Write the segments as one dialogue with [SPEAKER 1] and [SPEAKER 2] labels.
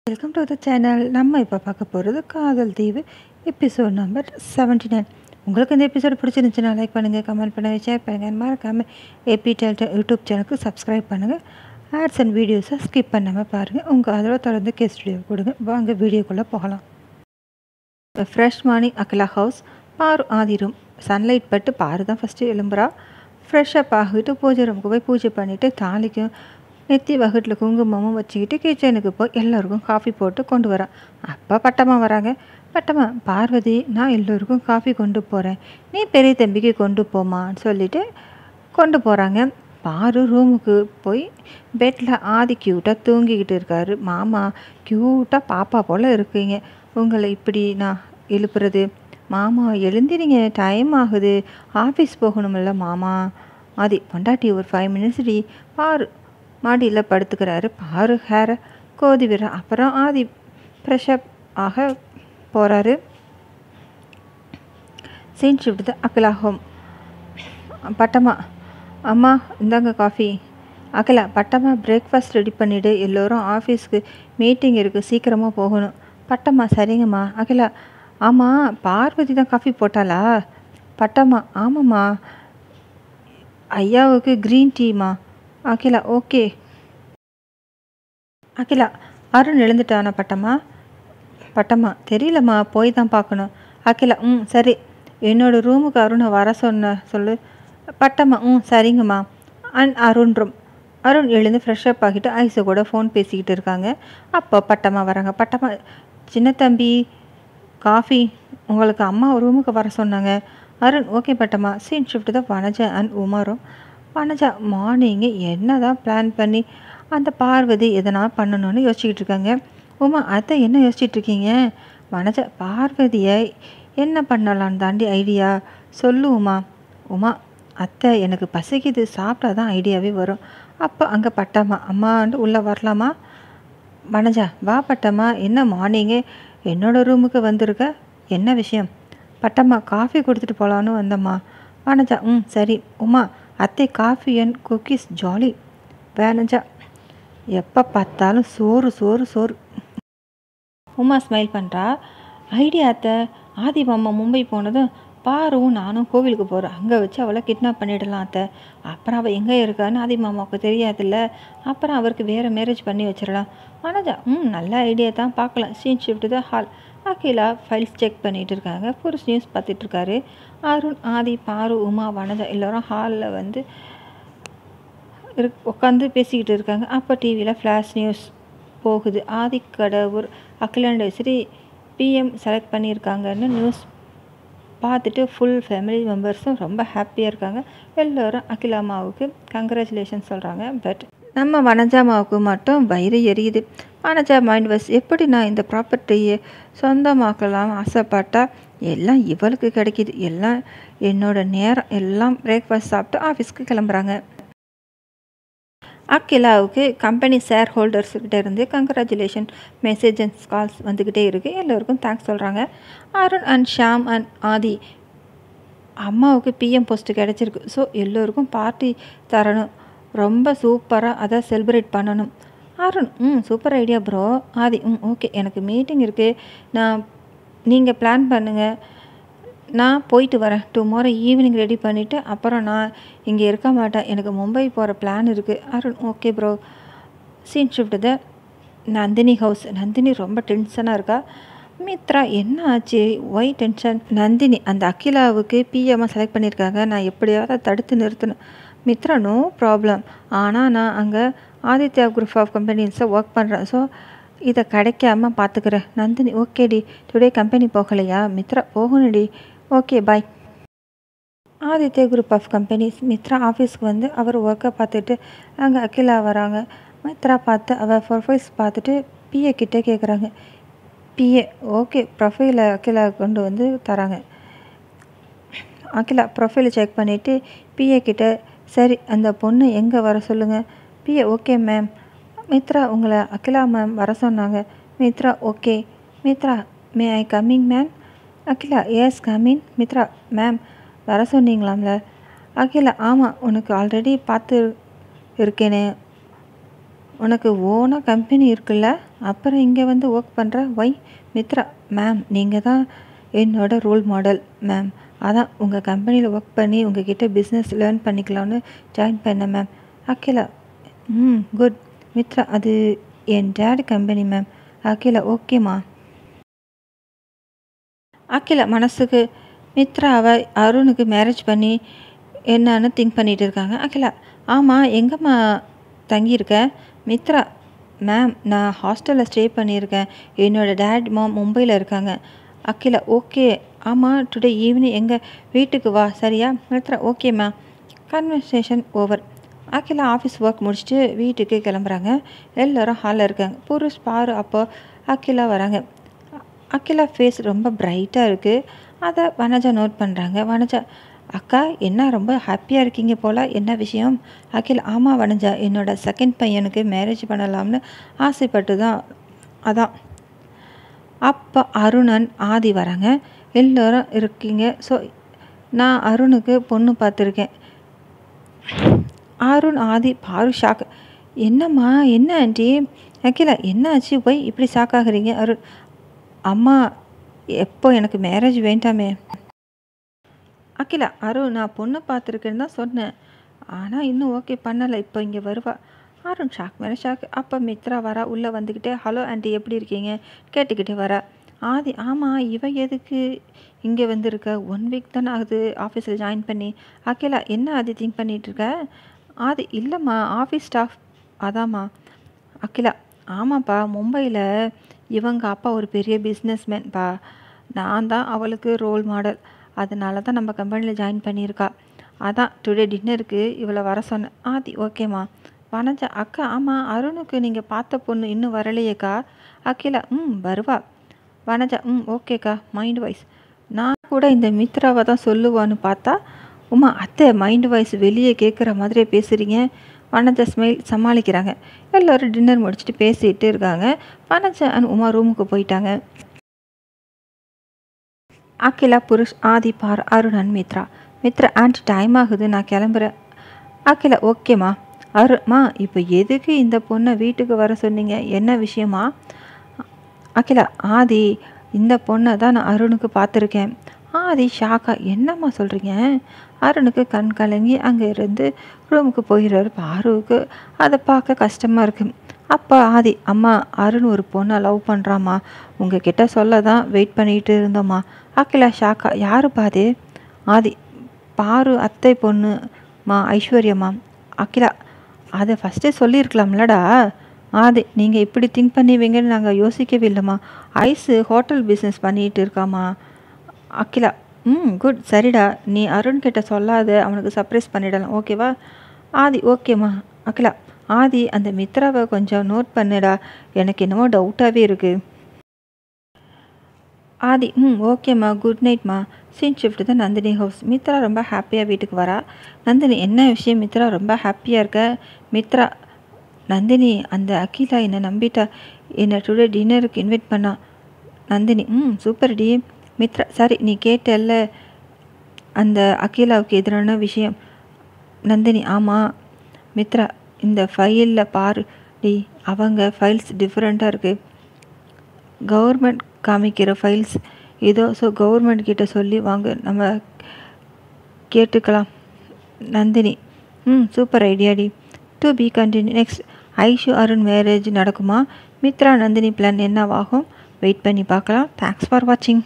[SPEAKER 1] Welcome to the channel நம்ம இப்போ பார்க்க போகிறது காதல் தீவு எபிசோட் நம்பர் 79 நைன் உங்களுக்கு இந்த எபிசோட் பிடிச்சிருந்துச்சுன்னா லைக் பண்ணுங்கள் கமெண்ட் பண்ணுங்கள் ஷேர் பண்ணுங்கள் மறக்காமல் ஏபி டெல்ட யூடியூப் சேனலுக்கு சப்ஸ்கிரைப் பண்ணுங்கள் ஆட்ஸ் அண்ட் வீடியோஸை ஸ்கிப் பண்ணாமல் பாருங்கள் உங்கள் அதில் தொடர்ந்து கே ஸ்டுடியோ கொடுங்க வாங்க வீடியோக்குள்ளே போகலாம் ஃப்ரெஷ் மார்னிங் அகிலா ஹவுஸ் பாரு ஆதி ரூம் சன்லைட் பட்டு பாரு தான் ஃபஸ்ட்டு எழும்புறா ஃப்ரெஷ்ஷப் ஆகிட்டு பூஜை ரூமுக்கு போய் பூஜை பண்ணிவிட்டு தாலிக்கும் நெத்தி வகுட்டில் குங்குமமும் வச்சுக்கிட்டு கிச்சனுக்கு போய் எல்லோருக்கும் காஃபி போட்டு கொண்டு வரான் அப்போ பட்டம்மா வராங்க பட்டம்மா பார்வதி நான் எல்லோருக்கும் காஃபி கொண்டு போகிறேன் நீ பெரிய தம்பிக்கு கொண்டு போமான்னு சொல்லிட்டு கொண்டு போகிறாங்க பாரு ரூமுக்கு போய் பெட்டில் ஆதி க்யூட்டாக தூங்கிக்கிட்டு இருக்காரு மாமா க்யூட்டாக பாப்பா போல் இருக்கீங்க உங்களை இப்படி நான் எழுப்புறது மாமா எழுந்திரிங்க டைம் ஆகுது ஆஃபீஸ் போகணுமில்ல மாமா ஆதி பொண்டாட்டி ஒரு ஃபைவ் மினிட்ஸ் டி பாரு மாடியில் படுத்துக்கிறாரு பாரு ஹேரை கோதி விடுற அப்புறம் ஆதி ஃப்ரெஷ்அப் ஆக போகிறாரு சீன் ஷிஃப்ட் தான் அகிலா ஹோம் பட்டம்மா அம்மா இந்தாங்க coffee Akila Pattamma breakfast ready பண்ணிவிடு எல்லோரும் ஆஃபீஸ்க்கு மீட்டிங் இருக்குது சீக்கிரமாக போகணும் பட்டம்மா சரிங்கம்மா அகிலா ஆமாம் பார்வதி தான் காஃபி போட்டாளா பட்டம்மா ஆமாம்மா ஐயாவுக்கு க்ரீன் டீமா அகிலா ஓகே அகிலா அருண் எழுந்துட்டானா பட்டம்மா பட்டம்மா தெரியலம்மா போய் தான் பார்க்கணும் அகிலா ம் சரி என்னோடய ரூமுக்கு அருணை வர சொன்ன சொல்லு பட்டம்மா ம் சரிங்கம்மா அண்ட் அருண் ரூம் அருண் எழுந்து ஃப்ரெஷ்அப் ஆகிட்டு ஐஸு கூட ஃபோன் பேசிக்கிட்டு இருக்காங்க அப்போ பட்டம்மா வராங்க பட்டம்மா சின்ன தம்பி காஃபி உங்களுக்கு அம்மா ரூமுக்கு வர சொன்னாங்க Arun okay Pattamma scene shift தான் வனஜா அண்ட் உமரும் வனஜா மார்னிங்கு என்ன தான் பிளான் பண்ணி அந்த பார்வதி எதனா பண்ணணும்னு யோசிச்சுக்கிட்டு இருக்காங்க உமா அத்தை என்ன யோசிச்சுட்டு இருக்கீங்க வனஜா பார்வதியை என்ன பண்ணலான்னு தாண்டி ஐடியா சொல்லு உமா உமா அத்தை எனக்கு பசிக்குது சாப்பிட்டா தான் ஐடியாவே வரும் அப்போ அங்கே பட்டம்மா அம்மாண்டு உள்ளே வரலாமா வனஜா வா பட்டம்மா என்ன மார்னிங்கு என்னோடய ரூமுக்கு வந்திருக்க என்ன விஷயம் பட்டம்மா காஃபி கொடுத்துட்டு போகலான்னு வந்தம்மா வனஜா ம் சரி உமா அத்தை coffee and cookies jolly Vanaja எப்போ பார்த்தாலும் சோறு சோறு சோறு உமா ஸ்மைல் பண்ணுறா ஐடியா அத்தை ஆதி மாமா மும்பை போனதும் பாருவும் நானும் கோவிலுக்கு போகிறேன் அங்கே வச்சு அவளை கிட்னாப் பண்ணிடலாம் அத்தை அப்புறம் அவள் எங்கே இருக்கான்னு ஆதி மாமாவுக்கு தெரியாதுல்ல அப்புறம் அவருக்கு வேறு மேரேஜ் பண்ணி வச்சிடலாம் வனஜா ம் நல்ல ஐடியா தான் பார்க்கலாம் scene shift the hall Akila files check பண்ணிகிட்டு இருக்காங்க புருஷ் நியூஸ் பார்த்துட்டு இருக்காரு அருண் ஆதி பாரு உமா வனஜா எல்லோரும் ஹாலில் வந்து இரு உட்காந்து பேசிக்கிட்டு இருக்காங்க அப்போ டிவியில் ஃப்ளாஷ் நியூஸ் போகுது ஆதி கடவுர் அகிலாண்டேஸ்வரி பிஎம் செலக்ட் பண்ணியிருக்காங்கன்னு நியூஸ் பார்த்துட்டு ஃபுல் ஃபேமிலி மெம்பர்ஸும் ரொம்ப ஹாப்பியாக இருக்காங்க எல்லோரும் அகிலாமாவுக்கு கங்க்ராச்சுலேஷன் சொல்கிறாங்க பட் நம்ம வனஜாமாவுக்கு மட்டும் வயிறு எரியுது வனஜா மைண்ட் வாஸ் எப்படி நான் இந்த ப்ராப்பர்ட்டியை சொந்தமாக்கலாம் ஆசைப்பட்டா எல்லாம் இவளுக்கு கிடைக்கிது எல்லாம் என்னோட நேரம் எல்லாம் பிரேக்ஃபாஸ்ட் சாப்பிட்டு ஆஃபீஸ்க்கு கிளம்புறாங்க அக்கிலாவுக்கு கம்பெனி ஷேர் ஹோல்டர்ஸ்கிட்ட இருந்து கங்க்ராச்சுலேஷன் மெசேஜஸ் கால்ஸ் வந்துக்கிட்டே இருக்குது எல்லோருக்கும் தேங்க்ஸ் சொல்கிறாங்க அருண் அண்ட் ஷாம் அண்ட் ஆதி அம்மாவுக்கு பிஎம் போஸ்ட்டு கிடச்சிருக்கு ஸோ எல்லோருக்கும் பார்ட்டி தரணும் ரொம்ப சூப்பராக அதை செலிப்ரேட் பண்ணணும் அருண் ம் சூப்பர் ஐடியா ப்ரோ ஆதி ம் ஓகே எனக்கு மீட்டிங் இருக்குது நான் நீங்கள் பிளான் பண்ணுங்கள் நான் போயிட்டு வரேன் டுமாரோ ஈவினிங் ரெடி பண்ணிவிட்டு அப்புறம் நான் இங்கே இருக்க மாட்டேன் எனக்கு மும்பை போகிற பிளான் இருக்குது Arun okay bro scene shift the Nandini house Nandini ரொம்ப டென்ஷனாக இருக்கா மித்ரா என்ன ஆச்சு ஒய் டென்ஷன் நந்தினி அந்த அகிலாவுக்கு பிஎம்மாக செலக்ட் பண்ணியிருக்காங்க நான் எப்படியாவது தடுத்து நிறுத்தணும் மித்ரா நோ ப்ராப்ளம் ஆனால் நான் அங்கே ஆதித்யா குரூப் ஆஃப் கம்பெனிஸில் ஒர்க் பண்ணுறேன் ஸோ இதை கிடைக்காம பார்த்துக்கிறேன் நந்தினி ஓகேடி டுடே கம்பெனி போகலையா மித்ரா போகணும்டி okay bye Aditya group of companies Mitra ஆஃபீஸ்க்கு வந்து அவர் ஒர்க்கை பார்த்துட்டு அங்கே அகிலா வராங்க மித்ரா பார்த்து அவள் ப்ரொஃபைல்ஸ் பார்த்துட்டு பிஏ கிட்டே கேட்குறாங்க பிஏ ஓகே ப்ரொஃபைலை அகிலா கொண்டு வந்து தராங்க அகிலா ப்ரொஃபைலை செக் பண்ணிவிட்டு பிஏ கிட்ட சரி அந்த பொண்ணு எங்கே வர சொல்லுங்கள் பிஏ ஓகே மேம் மித்ரா உங்களை அகிலா மேம் வர சொன்னாங்க Mitra okay Mitra may I coming ma'am Akila yes coming Mitra ma'am வர சொன்னீங்களாம்ல அகிலா ஆமாம் உனக்கு ஆல்ரெடி பார்த்து இருக்கேனே உனக்கு ஓனாக கம்பெனி இருக்குல்ல அப்புறம் இங்கே வந்து ஒர்க் பண்ணுற ஒய் மித்ரா மேம் நீங்கள் தான் என்னோட ரோல் மாடல் மேம் அதான் உங்கள் கம்பெனியில் ஒர்க் பண்ணி உங்ககிட்ட பிஸ்னஸ் லேர்ன் பண்ணிக்கலாம்னு ஜாயின் பண்ணேன் மேம் அகிலா ம் குட் மித்ரா அது என் டேட் கம்பெனி மேம் அகிலா ஓகேம்மா அகிலா மனசுக்கு மித்ராவை அருணுக்கு மேரேஜ் பண்ணி என்னன்னு திங்க் பண்ணிட்டு இருக்காங்க அகிலா ஆமாம் எங்கம்மா தங்கியிருக்க மித்ரா மேம் நான் ஹாஸ்டலில் ஸ்டே பண்ணியிருக்கேன் என்னோடய டேட் மாம் மும்பையில் இருக்காங்க அகிலா ஓகே ஆமாம் டுடே ஈவினிங் எங்கள் வீட்டுக்கு வா சரியா Mitra okay ma'am conversation over Akila office work முடிச்சுட்டு வீட்டுக்கு கிளம்புறாங்க எல்லோரும் ஹாலில் இருக்காங்க புருஷ் பாரு அப்போ அகிலா வராங்க அகிலா ஃபேஸ் ரொம்ப பிரைட்டாக இருக்குது அதை வனஜா நோட் பண்ணுறாங்க வனஜா அக்கா என்ன ரொம்ப ஹாப்பியாக இருக்கீங்க போல் என்ன விஷயம் அகில் ஆமாம் வனஜா என்னோட செகண்ட் பையனுக்கு மேரேஜ் பண்ணலாம்னு ஆசைப்பட்டு தான் அதான் அப்போ அருணன் ஆதி வராங்க எல்லோரும் இருக்கீங்க ஸோ நான் அருணுக்கு பொண்ணு பார்த்துருக்கேன் அருண் ஆதி பாரு ஷாக் என்னம்மா என்ன ஆண்டி அகிலா என்ன ஆச்சு போய் இப்படி ஷாக் ஆகுறீங்க அருண் அம்மா எப்போ எனக்கு மேரேஜ் வேண்டாமே அகிலா அருண் நான் பொண்ணு பார்த்துருக்கேன்னு தான் சொன்னேன் ஆனால் இன்னும் ஓகே பண்ணலை இப்போ இங்கே வருவா அருண் ஷாக் மேலே ஷாக் அப்போ மித்ரா வரா உள்ளே வந்துக்கிட்டே ஹலோ ஆண்டி எப்படி இருக்கீங்க கேட்டுக்கிட்டே வரா ஆதி ஆமாம் இவ எதுக்கு இங்கே வந்திருக்க ஒன் வீக் தானே ஆகுது ஆஃபீஸில் ஜாயின் பண்ணி அகிலா என்ன ஆதி திங்க் பண்ணிகிட்ருக்க ஆதி இல்லைம்மா ஆஃபீஸ் ஸ்டாஃப் அதாம்மா அகிலா ஆமாப்பா மும்பையில் இவங்க அப்பா ஒரு பெரிய பிஸ்னஸ்மேன்ப்பா நான் தான் அவளுக்கு ரோல் மாடல் அதனால தான் நம்ம கம்பெனியில் ஜாயின் பண்ணியிருக்கா அதான் டுடே டின்னருக்கு இவளை வர சொன்னேன் ஆதி ஓகேம்மா வனஜா அக்கா ஆமாம் அருணுக்கு நீங்கள் பார்த்த பொண்ணு இன்னும் வரலையேக்கா அகிலா ம் வருவா வனஜா ம் ஓகேக்கா மைண்ட் வைஸ் நான் கூட இந்த மித்ராவை தான் சொல்லுவான்னு பார்த்தா உமா அத்தை மைண்ட் வாய்ஸ் வெளியே கேட்குற மாதிரியே பேசுகிறீங்க வனஜா ஸ்மைல் சமாளிக்கிறாங்க எல்லோரும் டின்னர் முடிச்சுட்டு பேசிகிட்டு இருக்காங்க வனஜா அண்ட் உமா ரூமுக்கு போயிட்டாங்க அகிலா புருஷ் ஆதி பார் அருணன் மித்ரா மித்ரா ஆண்ட் டைம் ஆகுது நான் கிளம்புறேன் அகிலா ஓகேம்மா அருண்மா இப்போ எதுக்கு இந்த பொண்ணை வீட்டுக்கு வர சொன்னீங்க என்ன விஷயமா அகிலா ஆதி இந்த பொண்ணை தான் நான் அருணுக்கு பார்த்துருக்கேன் ஆதி ஷாக்கா என்னம்மா சொல்கிறீங்க அருணுக்கு கண் கலங்கி அங்கே இருந்து ரூமுக்கு போயிடுறாரு பாருவுக்கு அதை பார்க்க கஷ்டமாக இருக்குது அப்போ ஆதி அம்மா அருண் ஒரு பொண்ணை லவ் பண்ணுறாம்மா உங்ககிட்ட சொல்ல தான் வெயிட் பண்ணிகிட்டு இருந்தோம்மா அகிலா ஷாக்கா யாரு பாது ஆதி பாரு அத்தை பொண்ணு மா ஐஸ்வர்யம்மா அகிலா அதை ஃபஸ்ட்டே சொல்லியிருக்கலாம்லடா ஆதி நீங்கள் இப்படி திங்க் பண்ணுவீங்கன்னு நாங்கள் யோசிக்கவே இல்லைம்மா ஐஸு ஹோட்டல் பிஸ்னஸ் பண்ணிகிட்டு இருக்காம்மா அகிலா ம் குட் சரிடா நீ அருண் கிட்ட சொல்லாத அவனுக்கு சர்ப்ரைஸ் பண்ணிடலாம் ஓகேவா ஆதி ஓகேம்மா அகிலா ஆதி அந்த மித்ராவை கொஞ்சம் நோட் பண்ணுடா எனக்கு என்னமோ டவுட்டாகவே இருக்குது ஆதி ம் ஓகேம்மா குட் நைட்மா சீன் ஷிஃப்ட் தான் நந்தினி ஹவுஸ் மித்ரா ரொம்ப ஹாப்பியாக வீட்டுக்கு வரா நந்தினி என்ன விஷயம் மித்ரா ரொம்ப ஹாப்பியாக இருக்க மித்ரா நந்தினி அந்த அகிலா என்னை நம்பிட்டா என்னை டுடே டின்னருக்கு இன்வைட் பண்ணா நந்தினி ம் சூப்பர் டி மித்ரா சரி நீ கேட்டல்ல அந்த அகிலாவுக்கு எதிரான விஷயம் நந்தினி ஆமாம் மித்ரா இந்த ஃபைலில் பாரு டி அவங்க ஃபைல்ஸ் டிஃப்ரெண்ட்டாக இருக்குது கவர்மெண்ட் காமிக்கிற ஃபைல்ஸ் ஏதோ ஸோ கவர்மெண்ட் கிட்ட சொல்லி வாங்க நம்ம கேட்டுக்கலாம் நந்தினி ம் சூப்பர் ஐடியாடி to be continue next Aishu Arun marriage நடக்குமா மித்ரா நந்தினி பிளான் என்னவாகும் வெயிட் பண்ணி பார்க்கலாம் தேங்க்ஸ் ஃபார் வாட்சிங்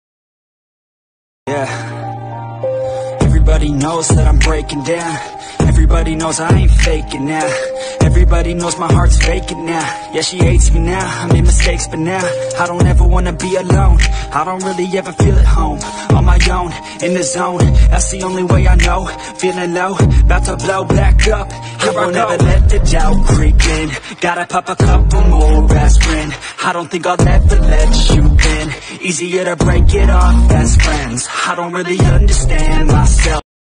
[SPEAKER 2] Yeah. Everybody knows that I'm breaking down. Everybody knows I ain't faking now Everybody knows my heart's faking now Yeah, she hates me now, I made mistakes but now I don't ever wanna be alone I don't really ever feel at home On my own, in the zone That's the only way I know Feeling low, about to blow back up I won't ever let the doubt creep in Gotta pop a couple more aspirin I don't think I'll ever let you in Easier to break it off best friends I don't really understand myself